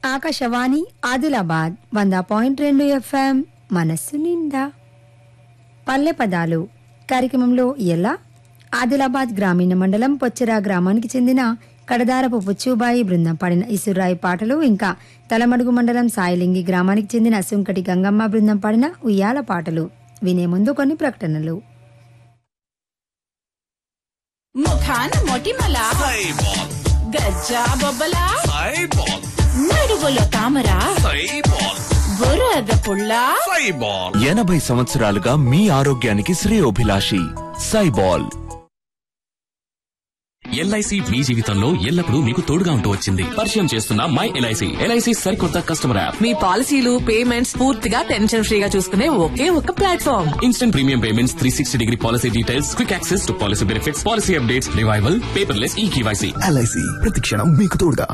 ఆకాశవాణి ఆదిలాబాద్ వంద పాయింట్ రెండు ఎఫ్ఎం మనస్సు నిండా పల్లె పదాలు కార్యక్రమంలో ఎలా ఆదిలాబాద్ గ్రామీణ మండలం పొచ్చరా గ్రామానికి చెందిన కడదారపు పుచ్చుబాయి బృందం పాడిన ఇసురాయి పాటలు ఇంకా తలమడుగు మండలం సాయిలింగి గ్రామానికి చెందిన సుంకటి గంగమ్మ బృందం పాడిన ఉయ్యాల పాటలు వినే ముందు కొన్ని ప్రకటనలు ముఖాన మొటిమల సైబాల్ గజ్జా బొబ్బల సైబాల్ నడువులో తామర సైబాల్ బురద పుల్ల సైబాల్ ఎనభై సంవత్సరాలుగా మీ ఆరోగ్యానికి శ్రేయోభిలాషి సైబాల్ ఎల్ఐసి మీ జీవితంలో ఎల్లప్పుడూ మీకు తోడుగా ఉంటూ వచ్చింది పరిచయం చేస్తున్న మై ఎల్ఐసి ఎల్ఐసి సరికొత్త కస్టమర్ యాప్ మీ పాలసీలు పేమెంట్స్ పూర్తిగా టెన్షన్ ఫ్రీగా చూసుకునే ఒకే ఒక platform instant premium payments three sixty degree policy details quick access to policy benefits policy updates revival paperless e KYC LIC ప్రతిక్షణం మీకు తోడుగా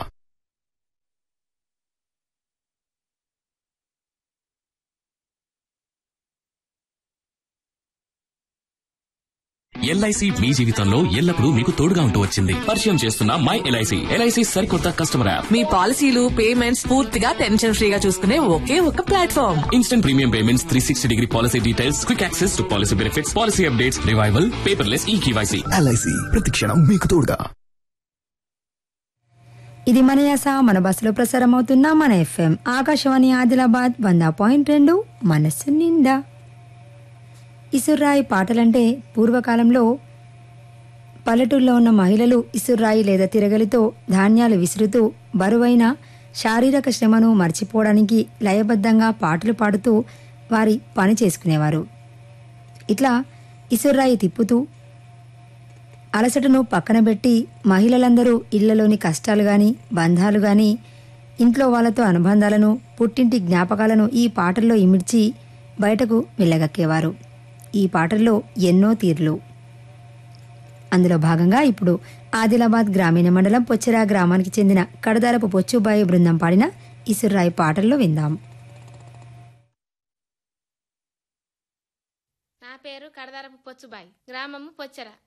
ఎల్ఐసి మీ జీవితంలో ఎల్లప్పుడూ మీకు తోడుగా ఉంటూ వచ్చింది పరిచయం చేస్తున్న మై ఎల్ఐసి ఎల్ఐసి సరికొత్త కస్టమర్ యాప్ మీ పాలసీలు పేమెంట్స్ పూర్తిగా టెన్షన్ ఫ్రీగా చూసుకునే ఒకే ఒక platform instant premium payments three sixty degree policy details quick access to policy benefits policy updates revival paperless e KYC LIC ప్రతిక్షణం మీకు తోడుగా ఇది మన యాస మన బస్సులో ప్రసారం అవుతున్న మన ఎఫ్ఎం ఆకాశవాణి ఆదిలాబాద్ వంద పాయింట్ రెండు మనస్సు నిండా ఇసుర్రాయి పాటలంటే పూర్వకాలంలో పల్లెటూరులో ఉన్న మహిళలు ఇసుర్రాయి లేదా తిరగలితో ధాన్యాలు విసురుతూ బరువైన శారీరక శ్రమను మర్చిపోవడానికి లయబద్ధంగా పాటలు పాడుతూ వారి పని చేసుకునేవారు ఇట్లా ఇసుర్రాయి తిప్పుతూ అలసటను పక్కన పెట్టి మహిళలందరూ ఇళ్లలోని కష్టాలు గాని బంధాలు గాని ఇంట్లో వాళ్ళతో అనుబంధాలను పుట్టింటి జ్ఞాపకాలను ఈ పాటల్లో ఇమిడ్చి బయటకు వెళ్ళగక్కేవారు ఈ పాటల్లో ఎన్నో తీర్లు అందులో భాగంగా ఇప్పుడు ఆదిలాబాద్ గ్రామీణ మండలం పొచ్చిరా గ్రామానికి చెందిన కడదారపు పొచ్చుబాయి బృందం పాడిన ఇసుర్రాయి పాటల్లో విందాం నా పేరు కడదారపు పొచ్చుబాయి గ్రామము పొచ్చర